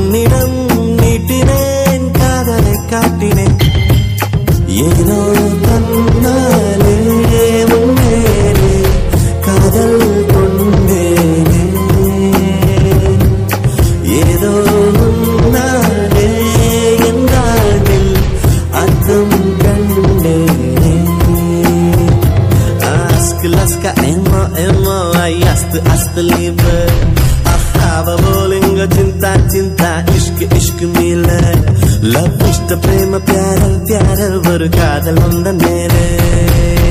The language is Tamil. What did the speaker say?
உன்னிடம் நீட்டினேன் காதலை காட்டினேன் ஏனோ தன்னாலே முன்னேறி காதல் கொண்டேனே ஏதோ உன்னாலே என் வாழ்வில் அர்த்தம் கண்டேனே Ask laska emo emo ay ast ast liebe Ahava bolinga cinta cinta ishq ishq mile Love ishta prema pyara pyara ஒரு காதல் வந்த நேரே